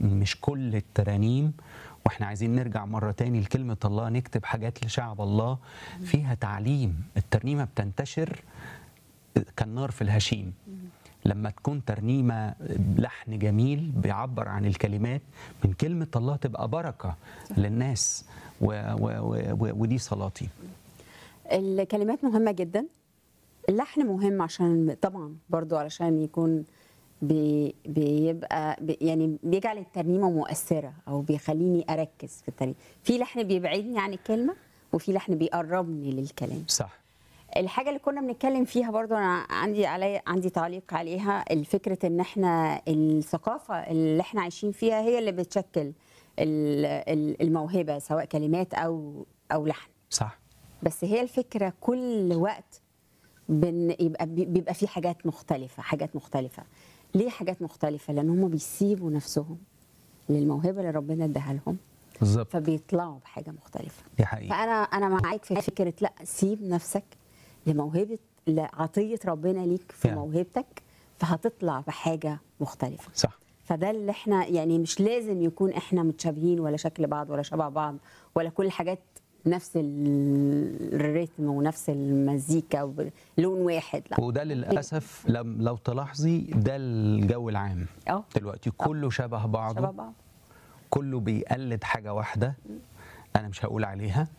مش كل الترانيم واحنا عايزين نرجع مرة تاني لكلمة الله نكتب حاجات لشعب الله فيها تعليم الترنيمة بتنتشر كالنار في الهشيم لما تكون ترنيمة لحن جميل بيعبر عن الكلمات من كلمة الله تبقى بركة للناس و و و و ودي صلاتي الكلمات مهمة جدا اللحن مهم عشان طبعا برضو علشان يكون بي بيبقى بي يعني بيجعل الترنيمة مؤثرة أو بيخليني أركز في الترنيمة في لحن بيبعدني عن الكلمة وفي لحن بيقربني للكلام صح الحاجة اللي كنا بنتكلم فيها برضو أنا عندي علي عندي تعليق عليها الفكرة إن إحنا الثقافة اللي إحنا عايشين فيها هي اللي بتشكل ال- ال- الموهبة سواء كلمات أو أو لحن صح بس هي الفكره كل وقت بن يبقى بي- بيبقى في حاجات مختلفه حاجات مختلفه ليه حاجات مختلفه لان هم بيسيبوا نفسهم للموهبه اللي ربنا اداها لهم بالظبط فبيطلعوا بحاجه مختلفه دي حقيقة فانا انا معاك في فكره لا سيب نفسك لموهبه لعطيه ربنا ليك في فعلا. موهبتك فهتطلع بحاجه مختلفه صح فده اللي احنا يعني مش لازم يكون احنا متشابهين ولا شكل بعض ولا شبه بعض ولا كل حاجات نفس ال- الريتم ونفس المزيكا ولون واحد لا وده للأسف لم لو تلاحظي ده الجو العام اه دلوقتي كله شبه بعضه شبه بعض كله بيقلد حاجة واحدة أنا مش هقول عليها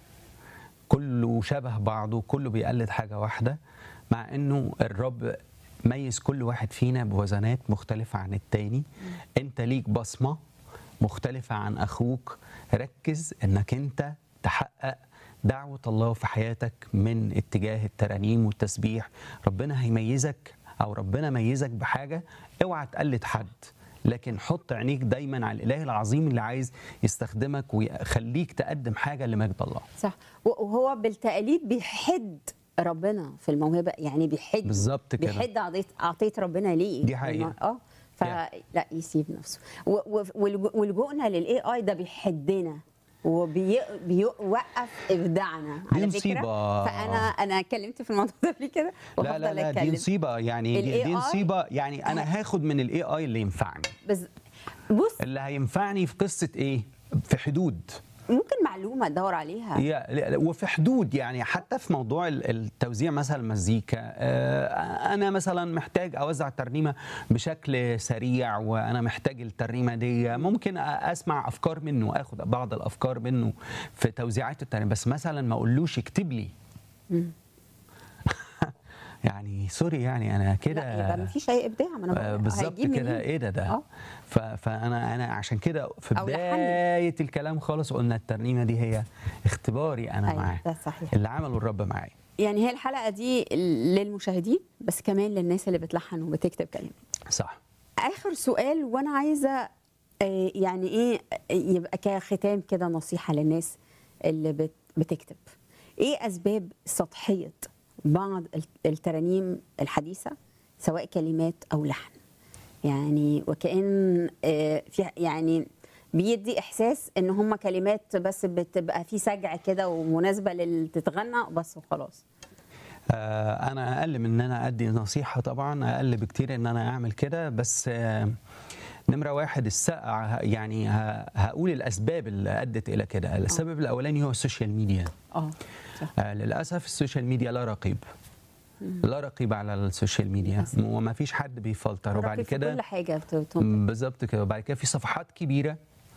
كله شبه بعضه كله بيقلد حاجة واحدة مع إنه الرب ميز كل واحد فينا بوزنات مختلفة عن التاني أنت ليك بصمة مختلفة عن أخوك ركز إنك أنت تحقق دعوة الله في حياتك من اتجاه الترانيم والتسبيح ربنا هيميزك أو ربنا ميزك بحاجة اوعى تقلد حد لكن حط عينيك دايما على الاله العظيم اللي عايز يستخدمك ويخليك تقدم حاجه لمجد الله صح وهو بالتقليد بيحد ربنا في الموهبه يعني بيحد بالظبط كده. بيحد عطيه عطيه ربنا ليه دي حقيقة. اه فلا يسيب نفسه و- و- والج- ولجوءنا للاي اي ده بيحدنا وبيوقف ابداعنا دي على فكره مصيبة. فانا انا اتكلمت في الموضوع ده قبل كده لا لا وهفضل لا دي اتكلم مصيبه يعني دي, دي ال AI مصيبه يعني انا هاخد من الاي اي اللي ينفعني بس بص اللي هينفعني في قصه ايه في حدود ممكن معلومه ادور عليها يا- وفي حدود يعني حتى في موضوع ال- التوزيع مثلا المزيكا آه، انا مثلا محتاج اوزع ترنيمه بشكل سريع وانا محتاج الترنيمه دي ممكن أ- اسمع افكار منه اخد بعض الافكار منه في توزيعات الترنيمه بس مثلا ما اقولوش اكتب لي يعني سوري يعني انا كده لا يبقى مفيش اي ابداع ما انا آه، بقول بالظبط هيجيب كده منين؟ ايه ده ده آه. ف- فانا انا عشان كده في أو لحني. بدايه الكلام خالص قلنا الترنيمه دي هي اختباري انا أيوة، معاه ده صحيح. اللي عمله الرب معايا يعني هي الحلقه دي للمشاهدين بس كمان للناس اللي بتلحن وبتكتب كلمات صح اخر سؤال وانا عايزه آه، يعني ايه آه، يبقى كختام كده نصيحه للناس اللي بت- بتكتب ايه اسباب سطحيه بعض الت- الترانيم الحديثه سواء كلمات او لحن يعني وكأن آه، في يعني بيدي احساس ان هم كلمات بس بتبقى في سجع كده ومناسبه للتتغنى بس وخلاص آه، انا اقل من ان انا ادي نصيحه طبعا اقل بكتير ان انا اعمل كده بس آه، نمره واحد السقع يعني ه- هقول الاسباب اللي ادت الى كده السبب الاولاني هو السوشيال ميديا اه صح آه، للاسف السوشيال ميديا لا رقيب لا رقيب على السوشيال ميديا وما فيش حد بيفلتر وبعد ركز في كده كل حاجه بت- بت- بالظبط كده وبعد كده في صفحات كبيره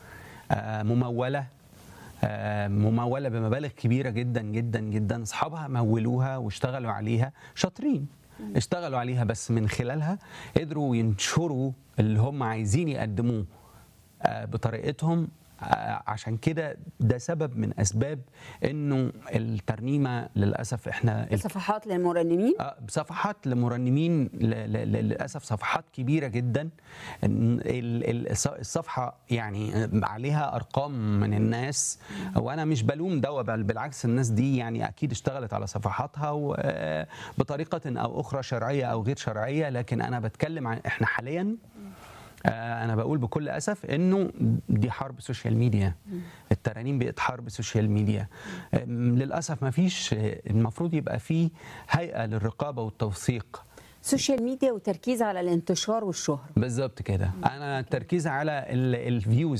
آه، مموله آه، مموله بمبالغ كبيره جدا جدا جدا اصحابها مولوها واشتغلوا عليها شاطرين اشتغلوا عليها بس من خلالها قدروا ينشروا اللي هم عايزين يقدموه آه، بطريقتهم آه، عشان كده ده سبب من اسباب انه الترنيمه للاسف احنا صفحات للمرنمين آه، صفحات لمرنمين ل- ل- ل- للاسف صفحات كبيره جدا ال- ال- الص- الصفحه يعني عليها ارقام من الناس وانا مش بلوم ده بل بالعكس الناس دي يعني اكيد اشتغلت على صفحاتها و- آه، بطريقه او اخرى شرعيه او غير شرعيه لكن انا بتكلم عن احنا حاليا آه، انا بقول بكل اسف انه دي حرب سوشيال ميديا الترانيم بقت حرب سوشيال ميديا آم، للاسف ما فيش المفروض يبقى في هيئه للرقابه والتوثيق سوشيال ميديا وتركيز على الانتشار والشهره بالظبط كده انا التركيز على الفيوز